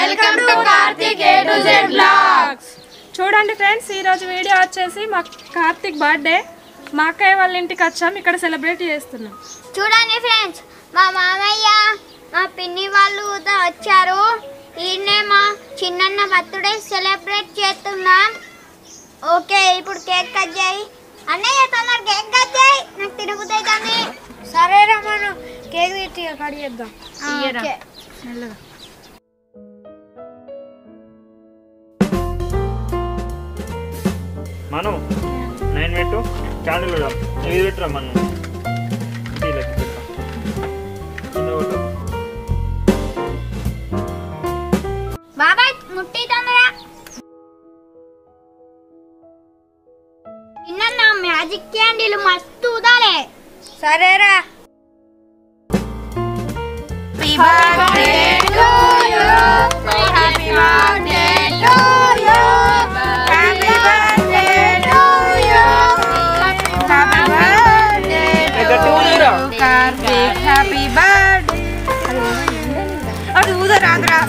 Welcome to Karthik A to Z blogs చూడండి friends ఈరోజు video వచ్చేసి మా కార్తిక్ బర్త్డే మా అక్కయ్య వాళ్ళ ఇంటికి వచ్చాం ఇక్కడ సెలబ్రేట్ చేస్తున్నాం చూడండి ఫ్రెండ్స్ మా మామయ్య మా పిన్ని వాళ్ళు కూడా వచ్చారు ఈయనే మా చిన్నన్న బర్త్డే సెలబ్రేట్ చేస్తున్నాం ఓకే ఇప్పుడు కేక్ కట్ చేయి అన్నయ్య తొందర కేక్ కట్ చేయి నాకు తిరుగుతుంది సరేరా మనం కేక్ తిట్టి కట్ చేద్దాం ఓకే మెల్లగా మనం నైన్ పెట్టు క్యాండిల్ కూడా ఇది పెట్టురా మనం వీళ్ళకి పెట్టు. కింద కొట్టు. బాబాయ్ ముట్టి తొందర నిన్న మ్యాజిక్ క్యాండిల్ మస్తు ఉదాలే సరేరా కార్తీక్ హ్యాపీ బర్త్డే అది ఊదరాదురా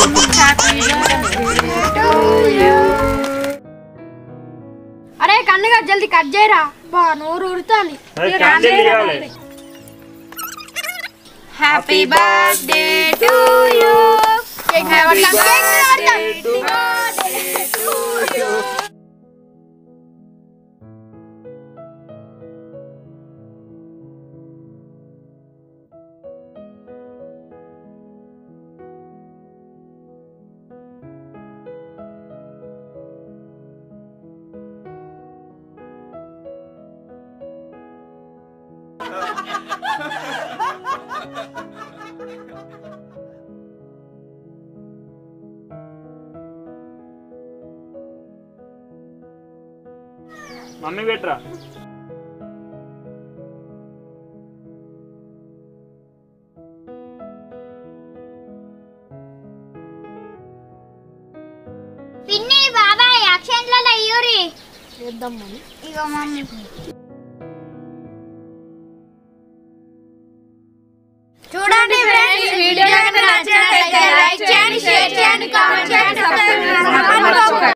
అరే కన్నుగా జల్దీ కట్ చేయరా బా నోరు ఉరుతాంది అరే క్యాండిల్ ఇవ్వాలి happy birthday to you mummy పెట్టరా పిన్ని బాబాయ్ అక్షంట్లలో అయ్యూరి చేద్దాం మనం ఇగో మమ్మీ చూడండి ఫ్రెండ్స్ వీడియో నచ్చినట్లయితే లైక్ చేయండి షేర్ చేయండి కామెంట్ చేయండి సబ్స్క్రైబ్ చేయండి